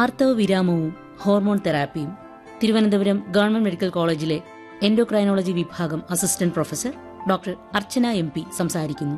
ആർത്തവ വിരാമവും ഹോർമോൺ തെറാപ്പിയും തിരുവനന്തപുരം ഗവൺമെന്റ് മെഡിക്കൽ കോളേജിലെ എൻഡോക്രൈനോളജി വിഭാഗം assistant professor doctor Archana M P സംസാരിക്കുന്നു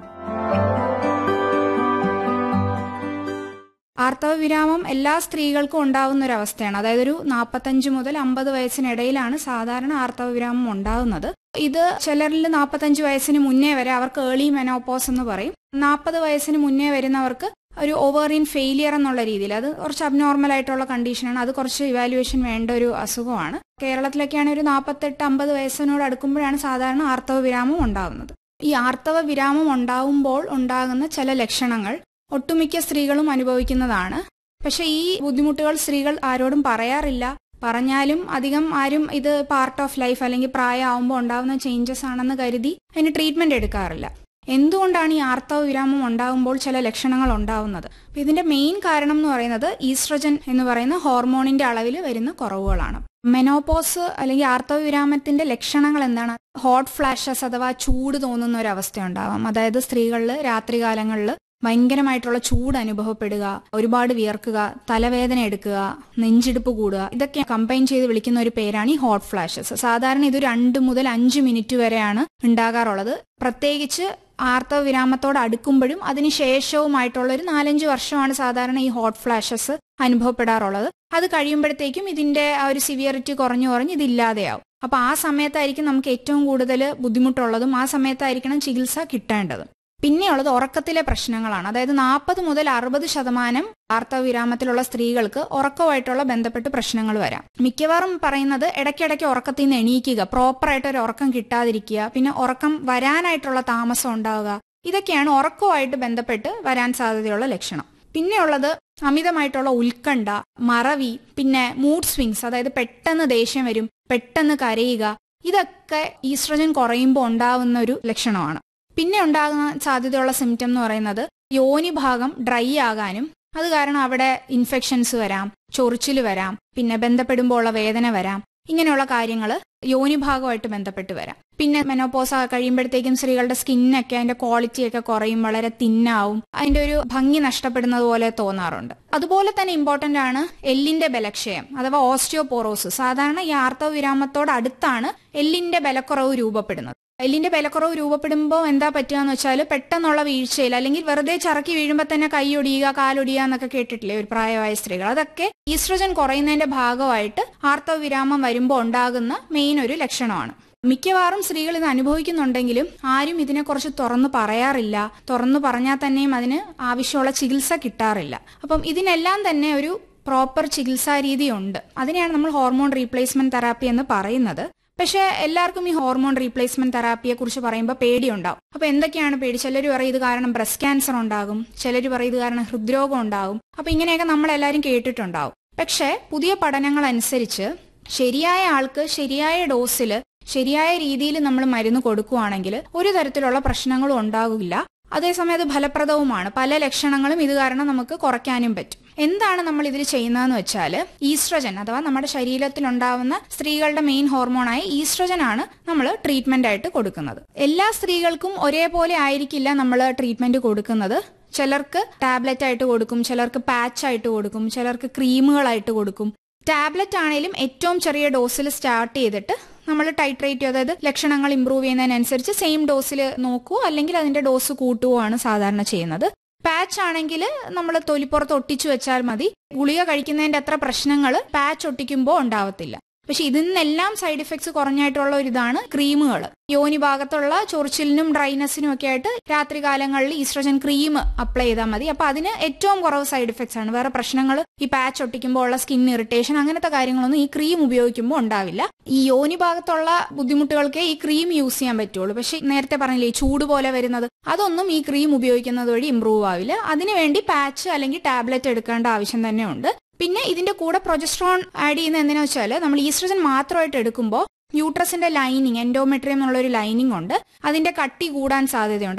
ആർത്തവ വിരാമം എല്ലാ സ്ത്രീകൾക്കും ഉണ്ടാവുന്ന ഒരു അവസ്ഥയാണ് അതായത് ഒരു നാൽപ്പത്തഞ്ച് മുതൽ അമ്പത് വയസ്സിനിടയിലാണ് സാധാരണ ആർത്തവ വിരാമം ഉണ്ടാവുന്നത് ഇത് ചിലരിൽ നാൽപ്പത്തഞ്ച് വയസ്സിന് മുന്നേ വരെ അവർക്ക് ഏർലി മെനോപോസ് എന്ന് പറയും നാൽപ്പത് വയസ്സിന് മുന്നേ വരുന്നവർക്ക് ഒരു ഓവറിൻ ഫെയിലിയർ എന്നുള്ള രീതിയിൽ അത് കുറച്ച് അബ്നോർമൽ ആയിട്ടുള്ള കണ്ടീഷനാണ് അത് കുറച്ച് ഇവാലുവേഷൻ വേണ്ട ഒരു അസുഖമാണ് കേരളത്തിലൊക്കെയാണ് ഒരു നാൽപ്പത്തെട്ട് അമ്പത് വയസ്സിനോട് അടുക്കുമ്പോഴാണ് സാധാരണ ആർത്തവ വിരാമം ഉണ്ടാകുന്നത് ഈ ആർത്തവ വിരാമം ഉണ്ടാകുമ്പോൾ ഉണ്ടാകുന്ന ചില ലക്ഷണങ്ങൾ ഒട്ടുമിക്ക സ്ത്രീകളും അനുഭവിക്കുന്നതാണ് പക്ഷെ ഈ ബുദ്ധിമുട്ടുകൾ സ്ത്രീകൾ ആരോടും പറയാറില്ല പറഞ്ഞാലും അധികം ആരും ഇത് പാർട്ട് ഓഫ് ലൈഫ് അല്ലെങ്കിൽ പ്രായമാകുമ്പോൾ ഉണ്ടാകുന്ന ചേഞ്ചസ് ആണെന്ന് കരുതി അതിന് ട്രീറ്റ്മെന്റ് എടുക്കാറില്ല എന്തുകൊണ്ടാണ് ഈ ആർത്തവ വിരാമം ഉണ്ടാകുമ്പോൾ ചില ലക്ഷണങ്ങൾ ഉണ്ടാവുന്നത് അപ്പൊ ഇതിന്റെ മെയിൻ കാരണം എന്ന് പറയുന്നത് ഈസ്ട്രജൻ എന്ന് പറയുന്ന ഹോർമോണിന്റെ അളവിൽ വരുന്ന കുറവുകളാണ് മെനോപോസ് അല്ലെങ്കിൽ ആർത്തവ വിരാമത്തിന്റെ ലക്ഷണങ്ങൾ എന്താണ് ഹോട്ട് ഫ്ലാഷസ് അഥവാ ചൂട് തോന്നുന്ന ഒരു അവസ്ഥ ഉണ്ടാവാം അതായത് സ്ത്രീകളിൽ രാത്രികാലങ്ങളിൽ ഭയങ്കരമായിട്ടുള്ള ചൂട് അനുഭവപ്പെടുക ഒരുപാട് വിയർക്കുക തലവേദന എടുക്കുക നെഞ്ചിടിപ്പ് കൂടുക ഇതൊക്കെ കമ്പൈൻ ചെയ്ത് വിളിക്കുന്ന ഒരു പേരാണ് ഈ ഹോട്ട് ഫ്ലാഷസ് സാധാരണ ഇത് രണ്ട് മുതൽ അഞ്ച് മിനിറ്റ് വരെയാണ് ഉണ്ടാകാറുള്ളത് പ്രത്യേകിച്ച് ആർത്തവ വിരാമത്തോട് അടുക്കുമ്പോഴും അതിനുശേഷവുമായിട്ടുള്ള ഒരു നാലഞ്ച് വർഷമാണ് സാധാരണ ഈ ഹോട്ട് ഫ്ലാഷസ് അനുഭവപ്പെടാറുള്ളത് അത് കഴിയുമ്പോഴത്തേക്കും ഇതിന്റെ ആ ഒരു സിവിയറിറ്റി കുറഞ്ഞു കുറഞ്ഞ് ഇതില്ലാതെയാവും അപ്പൊ ആ സമയത്തായിരിക്കും നമുക്ക് ഏറ്റവും കൂടുതൽ ബുദ്ധിമുട്ടുള്ളതും ആ സമയത്തായിരിക്കണം ചികിത്സ കിട്ടേണ്ടത് പിന്നെയുള്ളത് ഉറക്കത്തിലെ പ്രശ്നങ്ങളാണ് അതായത് നാൽപ്പത് മുതൽ അറുപത് ശതമാനം ആർത്തവവിരാമത്തിലുള്ള സ്ത്രീകൾക്ക് ഉറക്കമായിട്ടുള്ള ബന്ധപ്പെട്ട് പ്രശ്നങ്ങൾ വരാം മിക്കവാറും പറയുന്നത് ഇടയ്ക്കിടയ്ക്ക് ഉറക്കത്തിൽ നിന്ന് എണീക്കുക പ്രോപ്പറായിട്ട് ഒരു ഉറക്കം കിട്ടാതിരിക്കുക പിന്നെ ഉറക്കം വരാനായിട്ടുള്ള താമസം ഉണ്ടാവുക ഇതൊക്കെയാണ് ഉറക്കവുമായിട്ട് ബന്ധപ്പെട്ട് വരാൻ സാധ്യതയുള്ള ലക്ഷണം പിന്നെയുള്ളത് അമിതമായിട്ടുള്ള ഉത്കണ്ഠ മറവി പിന്നെ മൂഡ് സ്വിങ്സ് അതായത് പെട്ടെന്ന് ദേഷ്യം വരും പെട്ടെന്ന് കരയുക ഇതൊക്കെ ഈസ്ട്രജൻ കുറയുമ്പോൾ ഉണ്ടാവുന്ന ഒരു ലക്ഷണമാണ് പിന്നെ ഉണ്ടാകുന്ന സാധ്യതയുള്ള സിംറ്റം എന്ന് പറയുന്നത് യോനി ഭാഗം ഡ്രൈ ആകാനും അത് കാരണം അവിടെ ഇൻഫെക്ഷൻസ് വരാം ചൊറിച്ചിൽ വരാം പിന്നെ ബന്ധപ്പെടുമ്പോൾ ഉള്ള വേദന വരാം ഇങ്ങനെയുള്ള കാര്യങ്ങൾ യോനി ഭാഗമായിട്ട് ബന്ധപ്പെട്ട് വരാം പിന്നെ മെനോപോസ കഴിയുമ്പോഴത്തേക്കും സ്ത്രീകളുടെ സ്കിന്നൊക്കെ അതിന്റെ ക്വാളിറ്റി ഒക്കെ കുറയും വളരെ തിന്നാവും അതിന്റെ ഒരു ഭംഗി നഷ്ടപ്പെടുന്നത് പോലെ തോന്നാറുണ്ട് അതുപോലെ തന്നെ ഇമ്പോർട്ടന്റ് ആണ് എല്ലിന്റെ ബലക്ഷയം അഥവാ ഓസ്റ്റിയോപോറോസിസ് സാധാരണ ഈ ആർത്തവ വിരാമത്തോട് അടുത്താണ് എല്ലിന്റെ ബലക്കുറവ് രൂപപ്പെടുന്നത് എല്ലിന്റെ ബലക്കുറവ് രൂപപ്പെടുമ്പോൾ എന്താ പറ്റുക എന്ന് വെച്ചാൽ പെട്ടെന്നുള്ള വീഴ്ചയിൽ അല്ലെങ്കിൽ വെറുതെ ചറക്കി വീഴുമ്പോൾ തന്നെ കൈയൊടിയുക കാലൊടിയുക എന്നൊക്കെ കേട്ടിട്ടില്ലേ ഒരു പ്രായമായ സ്ത്രീകൾ അതൊക്കെ ഈസ്ട്രജൻ കുറയുന്നതിന്റെ ഭാഗമായിട്ട് ആർത്തവ വിരാമം വരുമ്പോൾ ഉണ്ടാകുന്ന മെയിൻ ഒരു ലക്ഷണമാണ് മിക്കവാറും സ്ത്രീകൾ ഇത് അനുഭവിക്കുന്നുണ്ടെങ്കിലും ആരും ഇതിനെക്കുറിച്ച് തുറന്നു പറയാറില്ല തുറന്നു പറഞ്ഞാൽ തന്നെയും അതിന് ആവശ്യമുള്ള ചികിത്സ കിട്ടാറില്ല അപ്പം ഇതിനെല്ലാം തന്നെ ഒരു പ്രോപ്പർ ചികിത്സാ രീതിയുണ്ട് അതിനെയാണ് നമ്മൾ ഹോർമോൺ റീപ്ലേസ്മെന്റ് തെറാപ്പി എന്ന് പറയുന്നത് പക്ഷെ എല്ലാവർക്കും ഈ ഹോർമോൺ റീപ്ലേസ്മെന്റ് തെറാപ്പിയെ കുറിച്ച് പറയുമ്പോൾ പേടിയുണ്ടാവും അപ്പൊ എന്തൊക്കെയാണ് പേടി ചിലർ പറയും ഇത് കാരണം ബ്രസ്റ്റ് ക്യാൻസർ ഉണ്ടാകും ചിലർ പറയും ഇത് കാരണം ഹൃദ്രോഗം ഉണ്ടാകും അപ്പൊ ഇങ്ങനെയൊക്കെ നമ്മൾ എല്ലാവരും കേട്ടിട്ടുണ്ടാവും പക്ഷെ പുതിയ പഠനങ്ങൾ അനുസരിച്ച് ശരിയായ ആൾക്ക് ശരിയായ ഡോസിൽ ശരിയായ രീതിയിൽ നമ്മൾ മരുന്ന് കൊടുക്കുകയാണെങ്കിൽ ഒരു തരത്തിലുള്ള പ്രശ്നങ്ങളും ഉണ്ടാകില്ല അതേസമയം അത് ഫലപ്രദവുമാണ് പല ലക്ഷണങ്ങളും ഇത് കാരണം നമുക്ക് കുറയ്ക്കാനും പറ്റും എന്താണ് നമ്മൾ ഇതിൽ ചെയ്യുന്നതെന്ന് വെച്ചാൽ ഈസ്ട്രജൻ അഥവാ നമ്മുടെ ശരീരത്തിൽ ഉണ്ടാവുന്ന സ്ത്രീകളുടെ മെയിൻ ഹോർമോണായ ഈസ്ട്രജൻ ആണ് നമ്മൾ ട്രീറ്റ്മെന്റ് ആയിട്ട് കൊടുക്കുന്നത് എല്ലാ സ്ത്രീകൾക്കും ഒരേപോലെ ആയിരിക്കില്ല നമ്മൾ ട്രീറ്റ്മെന്റ് കൊടുക്കുന്നത് ചിലർക്ക് ടാബ്ലറ്റ് ആയിട്ട് കൊടുക്കും ചിലർക്ക് പാച്ച് ആയിട്ട് കൊടുക്കും ചിലർക്ക് ക്രീമുകളായിട്ട് കൊടുക്കും ടാബ്ലറ്റ് ആണെങ്കിലും ഏറ്റവും ചെറിയ ഡോസിൽ സ്റ്റാർട്ട് ചെയ്തിട്ട് നമ്മൾ ടൈട്രേറ്റ് ചെയ്യും അതായത് ലക്ഷണങ്ങൾ ഇമ്പ്രൂവ് ചെയ്യുന്നതിനനുസരിച്ച് സെയിം ഡോസിൽ നോക്കുവോ അല്ലെങ്കിൽ അതിന്റെ ഡോസ് കൂട്ടുവോ ആണ് സാധാരണ ചെയ്യുന്നത് പാച്ച് ആണെങ്കിൽ നമ്മൾ തൊലിപ്പുറത്ത് ഒട്ടിച്ചു വെച്ചാൽ മതി ഗുളിക കഴിക്കുന്നതിന്റെ അത്ര പ്രശ്നങ്ങൾ പാച്ച് ഒട്ടിക്കുമ്പോൾ ഉണ്ടാവത്തില്ല പക്ഷെ ഇതിൽ നിന്നെല്ലാം സൈഡ് ഇഫക്ട്സ് കുറഞ്ഞായിട്ടുള്ള ഒരു ഇതാണ് ക്രീമുകൾ യോനി ഭാഗത്തുള്ള ചൊറിച്ചിലിനും ഡ്രൈനസിനും ഒക്കെ ആയിട്ട് രാത്രി കാലങ്ങളിൽ ഈസ്ട്രജൻ ക്രീം അപ്ലൈ ചെയ്താൽ മതി അപ്പൊ അതിന് ഏറ്റവും കുറവ് സൈഡ് ഇഫക്ട്സ് ആണ് വേറെ പ്രശ്നങ്ങൾ ഈ പാച്ച് ഒട്ടിക്കുമ്പോൾ ഉള്ള സ്കിൻ ഇറിറ്റേഷൻ അങ്ങനത്തെ കാര്യങ്ങളൊന്നും ഈ ക്രീം ഉപയോഗിക്കുമ്പോൾ ഉണ്ടാവില്ല ഈ യോനി ഭാഗത്തുള്ള ബുദ്ധിമുട്ടുകൾക്ക് ഈ ക്രീം യൂസ് ചെയ്യാൻ പറ്റുള്ളൂ പക്ഷെ നേരത്തെ പറഞ്ഞില്ലേ ഈ ചൂട് പോലെ വരുന്നത് അതൊന്നും ഈ ക്രീം ഉപയോഗിക്കുന്നത് വഴി ഇമ്പ്രൂവ് ആവില്ല അതിനുവേണ്ടി പാച്ച് അല്ലെങ്കിൽ ടാബ്ലറ്റ് എടുക്കേണ്ട ആവശ്യം തന്നെ ഉണ്ട് പിന്നെ ഇതിന്റെ കൂടെ പ്രൊജസ്ട്രോൺ ആഡ് ചെയ്യുന്ന എന്തിനാ വെച്ചാൽ നമ്മൾ ഈസ്ട്രജൻ മാത്രമായിട്ട് എടുക്കുമ്പോൾ യൂട്രസിന്റെ ലൈനിങ് എൻഡോമെട്രിയം എന്നുള്ള ഒരു ലൈനിങ് ഉണ്ട് അതിന്റെ കട്ടി കൂടാൻ സാധ്യതയുണ്ട് അപ്പം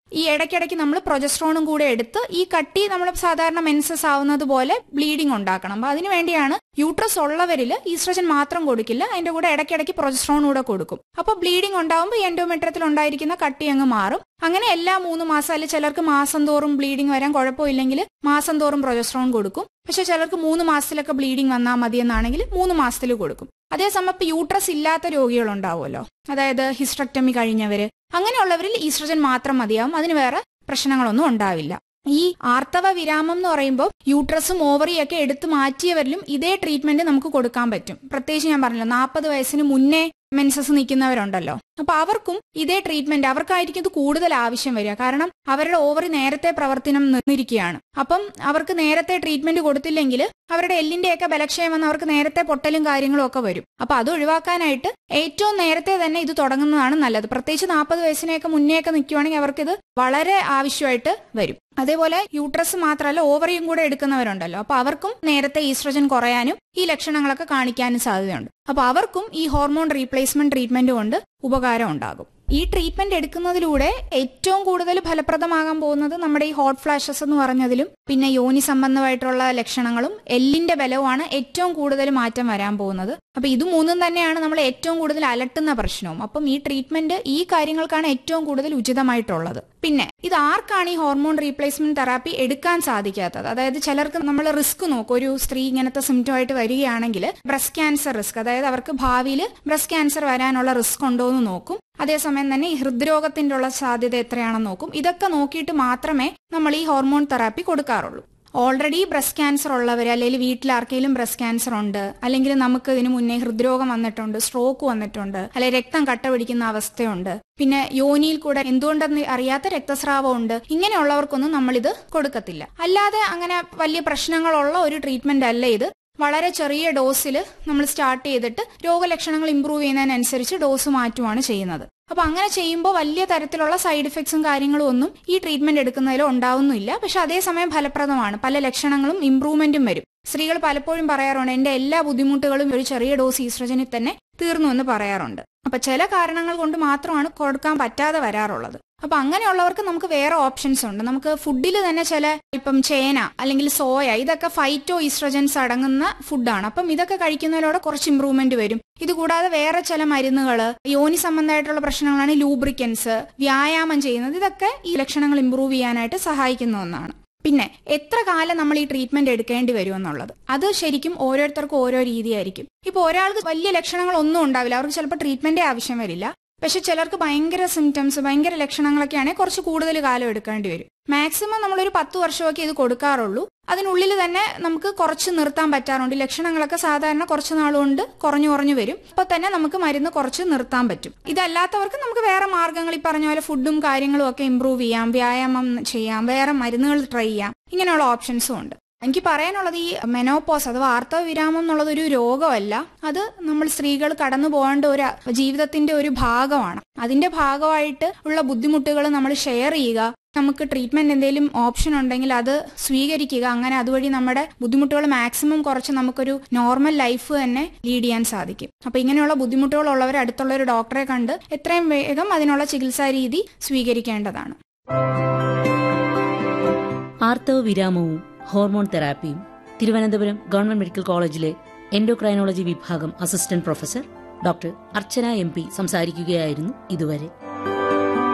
ഈ ഇടയ്ക്കിടയ്ക്ക് നമ്മൾ പ്രൊജസ്ട്രോണും കൂടെ എടുത്ത് ഈ കട്ടി നമ്മൾ സാധാരണ മെൻസസ് ആവുന്നത് പോലെ ബ്ലീഡിംഗ് ഉണ്ടാക്കണം അപ്പൊ അതിനു വേണ്ടിയാണ് യൂട്രസ് ഉള്ളവരിൽ ഈസ്ട്രജൻ മാത്രം കൊടുക്കില്ല അതിന്റെ കൂടെ ഇടയ്ക്കിടയ്ക്ക് പ്രൊജസ്ട്രോൺ കൂടെ കൊടുക്കും അപ്പൊ ബ്ലീഡിംഗ് ഉണ്ടാവുമ്പോൾ എൻഡോമെട്രത്തിൽ ഉണ്ടായിരിക്കുന്ന കട്ടി അങ്ങ് മാറും അങ്ങനെ എല്ലാ മൂന്ന് മാസം അല്ലെങ്കിൽ ചിലർക്ക് മാസം തോറും ബ്ലീഡിംഗ് വരാൻ കുഴപ്പമില്ലെങ്കിൽ മാസം തോറും പ്രൊജസ്ട്രോൺ കൊടുക്കും പക്ഷെ ചിലർക്ക് മൂന്ന് മാസത്തിലൊക്കെ ബ്ലീഡിംഗ് വന്നാൽ മതി എന്നാണെങ്കിൽ മൂന്ന് മാസത്തിൽ കൊടുക്കും അതേസമയം ഇപ്പൊ യൂട്രസ് ഇല്ലാത്ത രോഗികളുണ്ടാവുമല്ലോ അതായത് ഹിസ്ട്രക്ടമി കഴിഞ്ഞവര് അങ്ങനെയുള്ളവരിൽ ഈസ്ട്രജൻ മാത്രം മതിയാവും അതിന് വേറെ പ്രശ്നങ്ങളൊന്നും ഉണ്ടാവില്ല ഈ ആർത്തവ വിരാമം എന്ന് പറയുമ്പോൾ യൂട്രസും ഓവറിയൊക്കെ എടുത്തു മാറ്റിയവരിലും ഇതേ ട്രീറ്റ്മെന്റ് നമുക്ക് കൊടുക്കാൻ പറ്റും പ്രത്യേകിച്ച് ഞാൻ പറഞ്ഞല്ലോ നാൽപ്പത് വയസ്സിന് മുന്നേ മെൻസസ് നിൽക്കുന്നവരുണ്ടല്ലോ അപ്പൊ അവർക്കും ഇതേ ട്രീറ്റ്മെന്റ് അവർക്കായിരിക്കും ഇത് കൂടുതൽ ആവശ്യം വരിക കാരണം അവരുടെ ഓവറി നേരത്തെ പ്രവർത്തനം നിന്നിരിക്കുകയാണ് അപ്പം അവർക്ക് നേരത്തെ ട്രീറ്റ്മെന്റ് കൊടുത്തില്ലെങ്കിൽ അവരുടെ എല്ലിന്റെയൊക്കെ ബലക്ഷയം വന്ന് അവർക്ക് നേരത്തെ പൊട്ടലും കാര്യങ്ങളും ഒക്കെ വരും അപ്പൊ അത് ഒഴിവാക്കാനായിട്ട് ഏറ്റവും നേരത്തെ തന്നെ ഇത് തുടങ്ങുന്നതാണ് നല്ലത് പ്രത്യേകിച്ച് നാൽപ്പത് വയസ്സിനെയൊക്കെ മുന്നേയൊക്കെ നിൽക്കുവാണെങ്കിൽ അവർക്ക് ഇത് വളരെ ആവശ്യമായിട്ട് വരും അതേപോലെ യൂട്രസ് മാത്രമല്ല ഓവറിയും കൂടെ എടുക്കുന്നവരുണ്ടല്ലോ അപ്പൊ അവർക്കും നേരത്തെ ഈസ്ട്രജൻ കുറയാനും ഈ ലക്ഷണങ്ങളൊക്കെ കാണിക്കാനും സാധ്യതയുണ്ട് അപ്പൊ അവർക്കും ഈ ഹോർമോൺ റീപ്ലേസ്മെന്റ് ട്രീറ്റ്മെന്റ് കൊണ്ട് ഉപകാരം ഉണ്ടാകും ഈ ട്രീറ്റ്മെന്റ് എടുക്കുന്നതിലൂടെ ഏറ്റവും കൂടുതൽ ഫലപ്രദമാകാൻ പോകുന്നത് നമ്മുടെ ഈ ഹോട്ട് ഫ്ലാഷസ് എന്ന് പറഞ്ഞതിലും പിന്നെ യോനി സംബന്ധമായിട്ടുള്ള ലക്ഷണങ്ങളും എല്ലിന്റെ ബലവുമാണ് ഏറ്റവും കൂടുതൽ മാറ്റം വരാൻ പോകുന്നത് അപ്പൊ ഇത് മൂന്നും തന്നെയാണ് നമ്മൾ ഏറ്റവും കൂടുതൽ അലട്ടുന്ന പ്രശ്നവും അപ്പം ഈ ട്രീറ്റ്മെന്റ് ഈ കാര്യങ്ങൾക്കാണ് ഏറ്റവും കൂടുതൽ ഉചിതമായിട്ടുള്ളത് പിന്നെ ഇത് ആർക്കാണ് ഈ ഹോർമോൺ റീപ്ലേസ്മെന്റ് തെറാപ്പി എടുക്കാൻ സാധിക്കാത്തത് അതായത് ചിലർക്ക് നമ്മൾ റിസ്ക് നോക്കും ഒരു സ്ത്രീ ഇങ്ങനത്തെ സിംറ്റം ആയിട്ട് വരികയാണെങ്കിൽ ബ്രസ്റ്റ് ക്യാൻസർ റിസ്ക് അതായത് അവർക്ക് ഭാവിയിൽ ബ്രസ്റ്റ് ക്യാൻസർ വരാനുള്ള റിസ്ക് ഉണ്ടോ എന്ന് നോക്കും അതേസമയം തന്നെ ഈ ഹൃദ്രോഗത്തിന്റെ ഉള്ള സാധ്യത എത്രയാണെന്ന് നോക്കും ഇതൊക്കെ നോക്കിയിട്ട് മാത്രമേ നമ്മൾ ഈ ഹോർമോൺ തെറാപ്പി കൊടുക്കാറുള്ളൂ ഓൾറെഡി ബ്രസ്റ്റ് ക്യാൻസർ ഉള്ളവർ അല്ലെങ്കിൽ വീട്ടിൽ ആർക്കെങ്കിലും ബ്രസ്റ്റ് ക്യാൻസർ ഉണ്ട് അല്ലെങ്കിൽ നമുക്ക് ഇതിനു മുന്നേ ഹൃദ്രോഗം വന്നിട്ടുണ്ട് സ്ട്രോക്ക് വന്നിട്ടുണ്ട് അല്ലെങ്കിൽ രക്തം കട്ട പിടിക്കുന്ന അവസ്ഥയുണ്ട് പിന്നെ യോനിയിൽ കൂടെ എന്തുകൊണ്ടെന്ന് അറിയാത്ത രക്തസ്രാവം ഉണ്ട് ഇങ്ങനെയുള്ളവർക്കൊന്നും നമ്മളിത് കൊടുക്കത്തില്ല അല്ലാതെ അങ്ങനെ വലിയ പ്രശ്നങ്ങളുള്ള ഒരു ട്രീറ്റ്മെന്റ് അല്ല ഇത് വളരെ ചെറിയ ഡോസിൽ നമ്മൾ സ്റ്റാർട്ട് ചെയ്തിട്ട് രോഗലക്ഷണങ്ങൾ ഇമ്പ്രൂവ് ചെയ്യുന്നതിനനുസരിച്ച് ഡോസ് മാറ്റുവാണ് ചെയ്യുന്നത് അപ്പൊ അങ്ങനെ ചെയ്യുമ്പോൾ വലിയ തരത്തിലുള്ള സൈഡ് ഇഫക്ട്സും കാര്യങ്ങളും ഒന്നും ഈ ട്രീറ്റ്മെന്റ് എടുക്കുന്നതിൽ ഉണ്ടാവുന്നില്ല പക്ഷെ അതേസമയം ഫലപ്രദമാണ് പല ലക്ഷണങ്ങളും ഇമ്പ്രൂവ്മെന്റും വരും സ്ത്രീകൾ പലപ്പോഴും പറയാറുണ്ട് എന്റെ എല്ലാ ബുദ്ധിമുട്ടുകളും ഒരു ചെറിയ ഡോസ് ഈസ്ട്രജനിൽ തന്നെ തീർന്നു എന്ന് പറയാറുണ്ട് അപ്പൊ ചില കാരണങ്ങൾ കൊണ്ട് മാത്രമാണ് കൊടുക്കാൻ പറ്റാതെ വരാറുള്ളത് അപ്പൊ അങ്ങനെയുള്ളവർക്ക് നമുക്ക് വേറെ ഓപ്ഷൻസ് ഉണ്ട് നമുക്ക് ഫുഡിൽ തന്നെ ചില ഇപ്പം ചേന അല്ലെങ്കിൽ സോയ ഇതൊക്കെ ഫൈറ്റോ ഈസ്ട്രജൻസ് അടങ്ങുന്ന ഫുഡാണ് അപ്പം ഇതൊക്കെ കഴിക്കുന്നതിലൂടെ കുറച്ച് ഇമ്പ്രൂവ്മെന്റ് വരും ഇതുകൂടാതെ വേറെ ചില മരുന്നുകൾ യോനി സംബന്ധമായിട്ടുള്ള പ്രശ്നങ്ങളാണ് ലൂബ്രിക്കൻസ് വ്യായാമം ചെയ്യുന്നത് ഇതൊക്കെ ഈ ലക്ഷണങ്ങൾ ഇമ്പ്രൂവ് ചെയ്യാനായിട്ട് സഹായിക്കുന്ന ഒന്നാണ് പിന്നെ എത്ര കാലം നമ്മൾ ഈ ട്രീറ്റ്മെന്റ് എടുക്കേണ്ടി വരും എന്നുള്ളത് അത് ശരിക്കും ഓരോരുത്തർക്കും ഓരോ രീതിയായിരിക്കും ഇപ്പൊ ഒരാൾക്ക് വലിയ ലക്ഷണങ്ങൾ ഒന്നും ഉണ്ടാവില്ല അവർക്ക് ചിലപ്പോൾ ട്രീറ്റ്മെന്റേ ആവശ്യം വരില്ല പക്ഷെ ചിലർക്ക് ഭയങ്കര സിംറ്റംസ് ഭയങ്കര ലക്ഷണങ്ങളൊക്കെ ആണെങ്കിൽ കുറച്ച് കൂടുതൽ കാലം എടുക്കേണ്ടി വരും മാക്സിമം നമ്മളൊരു പത്ത് വർഷമൊക്കെ ഇത് കൊടുക്കാറുള്ളൂ അതിനുള്ളിൽ തന്നെ നമുക്ക് കുറച്ച് നിർത്താൻ പറ്റാറുണ്ട് ലക്ഷണങ്ങളൊക്കെ സാധാരണ കുറച്ച് നാളുകൊണ്ട് കുറഞ്ഞു കുറഞ്ഞു വരും അപ്പൊ തന്നെ നമുക്ക് മരുന്ന് കുറച്ച് നിർത്താൻ പറ്റും ഇതല്ലാത്തവർക്ക് നമുക്ക് വേറെ മാർഗങ്ങൾ ഈ പറഞ്ഞ പോലെ ഫുഡും കാര്യങ്ങളും ഒക്കെ ഇമ്പ്രൂവ് ചെയ്യാം വ്യായാമം ചെയ്യാം വേറെ മരുന്നുകൾ ട്രൈ ചെയ്യാം ഇങ്ങനെയുള്ള ഓപ്ഷൻസും ഉണ്ട് എനിക്ക് പറയാനുള്ളത് ഈ മെനോപോസ് അഥവാ ആർത്തവ വിരാമം എന്നുള്ളത് ഒരു രോഗമല്ല അത് നമ്മൾ സ്ത്രീകൾ കടന്നു പോകേണ്ട ഒരു ജീവിതത്തിന്റെ ഒരു ഭാഗമാണ് അതിന്റെ ഭാഗമായിട്ട് ഉള്ള ബുദ്ധിമുട്ടുകൾ നമ്മൾ ഷെയർ ചെയ്യുക നമുക്ക് ട്രീറ്റ്മെന്റ് എന്തെങ്കിലും ഓപ്ഷൻ ഉണ്ടെങ്കിൽ അത് സ്വീകരിക്കുക അങ്ങനെ അതുവഴി നമ്മുടെ ബുദ്ധിമുട്ടുകൾ മാക്സിമം കുറച്ച് നമുക്കൊരു നോർമൽ ലൈഫ് തന്നെ ലീഡ് ചെയ്യാൻ സാധിക്കും അപ്പൊ ഇങ്ങനെയുള്ള ബുദ്ധിമുട്ടുകളുള്ളവർ അടുത്തുള്ള ഒരു ഡോക്ടറെ കണ്ട് എത്രയും വേഗം അതിനുള്ള ചികിത്സാ രീതി സ്വീകരിക്കേണ്ടതാണ് ആർത്തവ വിരാമവും ഹോർമോൺ തെറാപ്പിയും തിരുവനന്തപുരം ഗവൺമെന്റ് മെഡിക്കൽ കോളേജിലെ എൻഡോക്രൈനോളജി വിഭാഗം assistant professor doctor Archana M P സംസാരിക്കുകയായിരുന്നു ഇതുവരെ